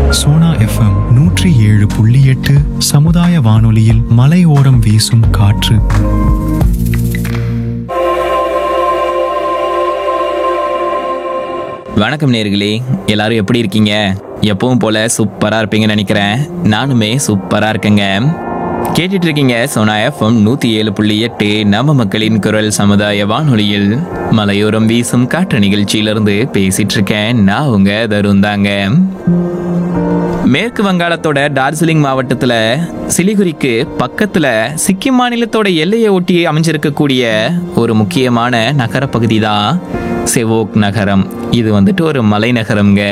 Sona FM நூற்றி ஏழு புள்ளி எட்டு சமுதாய வானொலியில் மலையோரம் வீசும் காற்று வணக்கம் நேர்களே எல்லாரும் எப்படி இருக்கீங்க எப்பவும் போல சூப்பரா இருப்பீங்கன்னு நினைக்கிறேன் நானுமே சூப்பரா இருக்கேங்க கேட்டுட்டு இருக்கீங்க சோனா எஃப்எம் நூத்தி ஏழு புள்ளி எட்டு நம்ம மக்களின் குரல் சமுதாய வானொலியில் மலையோரம் வீசும் காற்று நிகழ்ச்சியிலிருந்து பேசிட்டு இருக்கேன் நான் உங்க தருண் தாங்க மேற்கு வங்காளத்தோட டார்ஜிலிங் மாவட்டத்துல சிலிகுரிக்கு பக்கத்துல சிக்கிம் மாநிலத்தோட எல்லையை ஒட்டி அமைஞ்சிருக்கக்கூடிய ஒரு முக்கியமான நகர பகுதி தான் செவோக் நகரம் இது வந்துட்டு ஒரு மலை நகரம்ங்க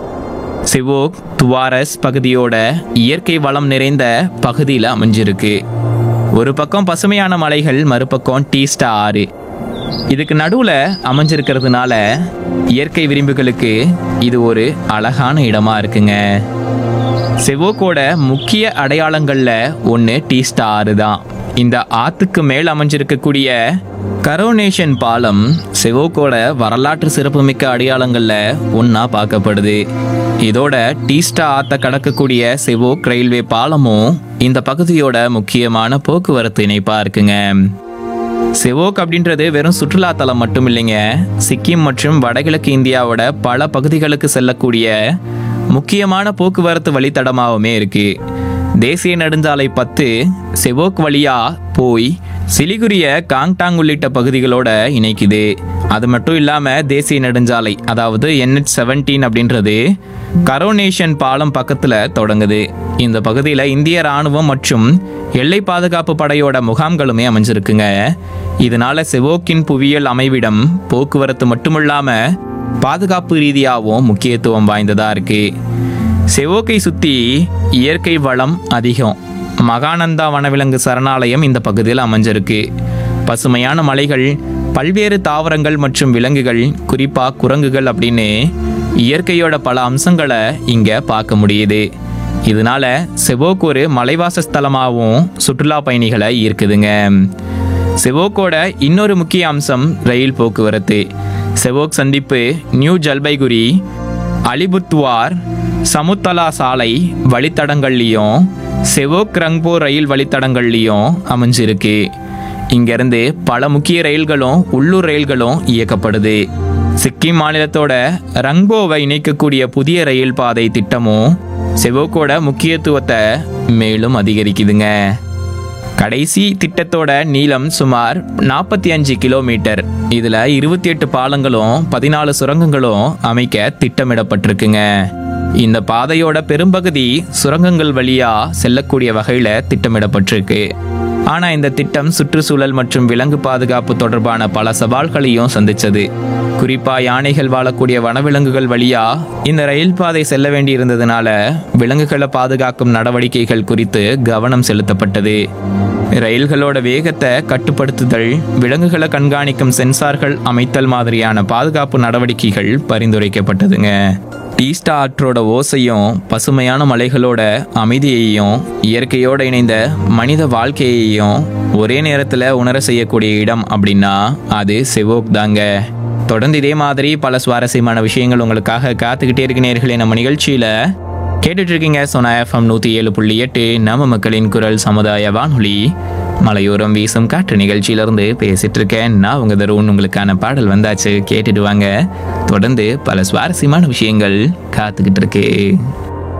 செவோக் துவாரஸ் பகுதியோட இயற்கை வளம் நிறைந்த பகுதியில் அமைஞ்சிருக்கு ஒரு பக்கம் பசுமையான மலைகள் மறுபக்கம் டீஸ்டா ஆறு இதுக்கு நடுவுல அமைஞ்சிருக்கிறதுனால இயற்கை விரும்புகளுக்கு இது ஒரு அழகான இடமா இருக்குங்க செவோக்கோட முக்கிய அடையாளங்கள்ல ஒன்று டீஸ்டா ஆறு தான் இந்த ஆத்துக்கு மேல் அமைஞ்சிருக்கக்கூடிய கரோனேஷன் பாலம் செவோக்கோட வரலாற்று சிறப்புமிக்க அடையாளங்கள்ல ஒன்றா பார்க்கப்படுது இதோட டீஸ்டா ஆத்த கடக்கக்கூடிய செவோக் ரயில்வே பாலமும் இந்த பகுதியோட முக்கியமான போக்குவரத்து இணைப்பா இருக்குங்க செவோக் அப்படின்றது வெறும் சுற்றுலா தலம் மட்டும் இல்லைங்க சிக்கிம் மற்றும் வடகிழக்கு இந்தியாவோட பல பகுதிகளுக்கு செல்லக்கூடிய முக்கியமான போக்குவரத்து வழித்தடமாகவுமே இருக்கு தேசிய நெடுஞ்சாலை பத்து செவோக் வழியா போய் சிலிகுரிய காங்டாங் உள்ளிட்ட பகுதிகளோட இணைக்குது அது மட்டும் இல்லாம தேசிய நெடுஞ்சாலை அதாவது NH செவன்டீன் அப்படின்றது கரோனேஷன் பாலம் பக்கத்துல தொடங்குது இந்த பகுதியில இந்திய ராணுவம் மற்றும் எல்லை பாதுகாப்பு படையோட முகாம்களுமே அமைஞ்சிருக்குங்க இதனால செவோக்கின் புவியியல் அமைவிடம் போக்குவரத்து மட்டுமில்லாம பாதுகாப்பு ரீதியாகவும் முக்கியத்துவம் வாய்ந்ததா இருக்கு செவோக்கை சுத்தி இயற்கை வளம் அதிகம் மகானந்தா வனவிலங்கு சரணாலயம் இந்த பகுதியில் அமைஞ்சிருக்கு பசுமையான மலைகள் பல்வேறு தாவரங்கள் மற்றும் விலங்குகள் குறிப்பா குரங்குகள் அப்படின்னு இயற்கையோட பல அம்சங்களை இங்க பார்க்க முடியுது இதனால செவோக் ஒரு மலைவாச ஸ்தலமாகவும் சுற்றுலா பயணிகளை ஈர்க்குதுங்க செவோக்கோட இன்னொரு முக்கிய அம்சம் ரயில் போக்குவரத்து செவோக் சந்திப்பு நியூ ஜல்பைகுரி அலிபுத்வார் சமுத்தலா சாலை வழித்தடங்கள்லையும் செவோக் ரங்பூர் ரயில் வழித்தடங்கள்லையும் அமைஞ்சிருக்கு இங்கிருந்து பல முக்கிய ரயில்களும் உள்ளூர் ரயில்களும் இயக்கப்படுது சிக்கிம் மாநிலத்தோட ரங்போவை இணைக்கக்கூடிய புதிய ரயில் பாதை திட்டமும் செவோக்கோட முக்கியத்துவத்தை மேலும் அதிகரிக்குதுங்க கடைசி திட்டத்தோட நீளம் சுமார் நாற்பத்தி அஞ்சு கிலோமீட்டர் இதுல இருபத்தி எட்டு பாலங்களும் பதினாலு சுரங்கங்களும் அமைக்க திட்டமிடப்பட்டிருக்குங்க இந்த பாதையோட பெரும்பகுதி சுரங்கங்கள் வழியா செல்லக்கூடிய வகையில திட்டமிடப்பட்டிருக்கு ஆனா இந்த திட்டம் சுற்றுச்சூழல் மற்றும் விலங்கு பாதுகாப்பு தொடர்பான பல சவால்களையும் சந்திச்சது குறிப்பா யானைகள் வாழக்கூடிய வனவிலங்குகள் வழியா இந்த ரயில் பாதை செல்ல வேண்டி இருந்ததுனால விலங்குகளை பாதுகாக்கும் நடவடிக்கைகள் குறித்து கவனம் செலுத்தப்பட்டது ரயில்களோட வேகத்தை கட்டுப்படுத்துதல் விலங்குகளை கண்காணிக்கும் சென்சார்கள் அமைத்தல் மாதிரியான பாதுகாப்பு நடவடிக்கைகள் பரிந்துரைக்கப்பட்டதுங்க டீஸ்டா ஆற்றோட ஓசையும் பசுமையான மலைகளோட அமைதியையும் இயற்கையோட இணைந்த மனித வாழ்க்கையையும் ஒரே நேரத்தில் உணர செய்யக்கூடிய இடம் அப்படின்னா அது செவோக் தாங்க தொடர்ந்து இதே மாதிரி பல சுவாரஸ்யமான விஷயங்கள் உங்களுக்காக காத்துக்கிட்டே இருக்கு நேர்களே நம்ம நிகழ்ச்சியில கேட்டுட்டு இருக்கீங்க சோனா எஃப்எம் நூற்றி ஏழு புள்ளி எட்டு நம்ம மக்களின் குரல் சமுதாய வானொலி மலையோரம் வீசும் காற்று நிகழ்ச்சியிலிருந்து பேசிட்டு இருக்கேன் நான் உங்க தருண் உங்களுக்கான பாடல் வந்தாச்சு கேட்டுட்டு வாங்க தொடர்ந்து பல சுவாரஸ்யமான விஷயங்கள் காத்துக்கிட்டு இருக்கு